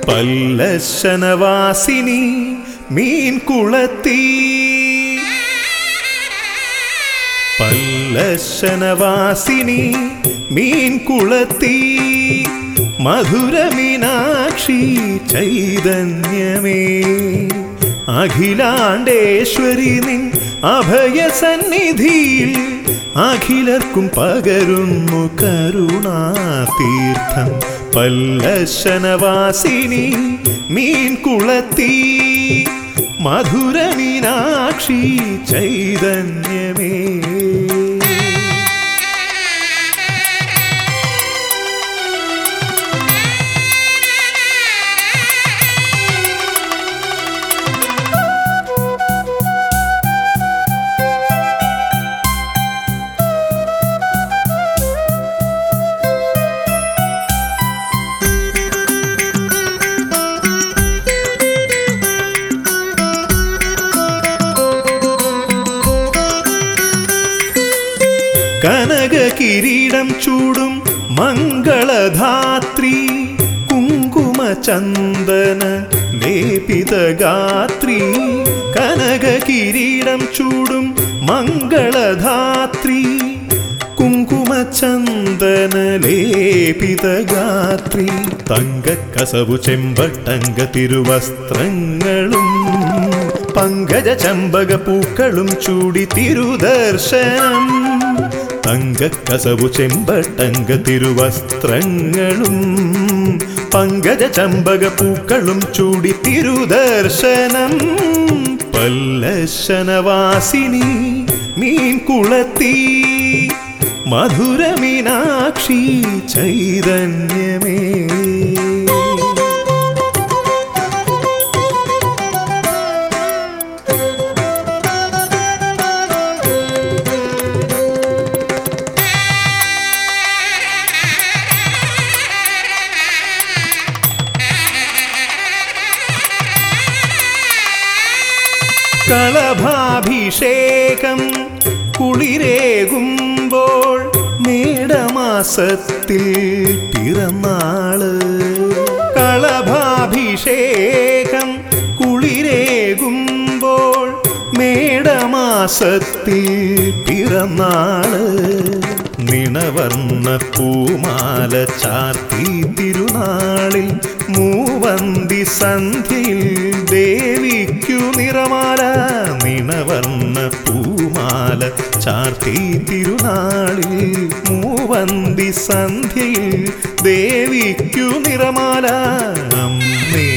പല്ലശനവാസിനി മീൻ കുളത്തി പല്ലശനവാസിനി മീൻ കുളത്തി മധുരമീനാക്ഷി ചൈതന്യമേ അഖിലാണ്ടേശ്വരി നിൻ അഭയസന്നിധിയിൽ അഖിലർക്കും പകരുന്നു കരുണാതീർത്ഥം പല്ലശനവാസിനി മീൻ കുളത്തി മധുരമീനാക്ഷി ചൈതന്യമേ കനക കിരീടം ചൂടും മംഗളധാത്രി കുങ്കുമ ചന്ദന ലേപിത ഗാത്രി കനക കിരീടം ചൂടും മംഗളധാത്രി കുങ്കുമ ചന്ദന ലേപിത ഗാത്രി തങ്കക്കസവു ചെമ്പട്ടങ്ക തിരുവസ്ത്രങ്ങളും പങ്കജ ചമ്പക പൂക്കളും ചൂടി തിരുദർശനം തങ്കക്കസവു ചെമ്പട്ടങ്ക തിരുവസ്ത്രങ്ങളും പങ്കജ ചമ്പക പൂക്കളും ചൂടി തിരുദർശനം പല്ലശനവാസിനി മീൻ കുളത്തി മധുരമീനാക്ഷി ചൈതന്യമേ കളഭാഭിഷേകം കുളിരേകുമ്പോൾ മേടമാസത്തിൽ പിറന്നാള് കളഭാഭിഷേകം കുളിരേകുമ്പോൾ മേടമാസത്തിൽ പിറന്നാള് നിണവർണ്ണ പൂമാല ചാർത്തി തിരുനാളിൽ മൂവന്തി സന്ധ്യയിൽ ദേവിക്കു നിറമാല നിണവർണ്ണ പൂമാല ചാർത്തി തിരുനാളിൽ മൂവന്തി സന്ധ്യയിൽ ദേവിക്കു നിറമാല അമ്മേ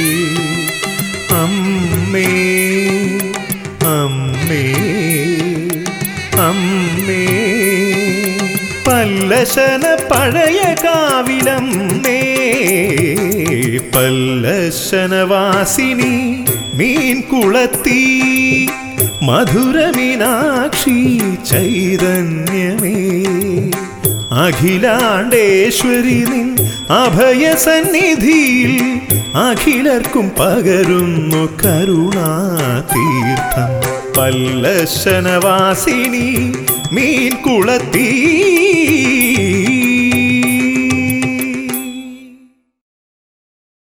അമ്മേ അമ്മേ അമ്മേ പല്ലശന പഴയ കാവിലമ്മേ പല്ലശനവാസിനി മീൻ കുളത്തി മധുരമീനാക്ഷി ചൈതന്യമേ അഖിലാണ്ടേശ്വരി നിൻ അഭയസന്നിധിയിൽ അഖിലർക്കും പകരുന്നു കരുണാതീർത്ഥം പല്ലശനവാസിനി മീൻ കുളത്തീ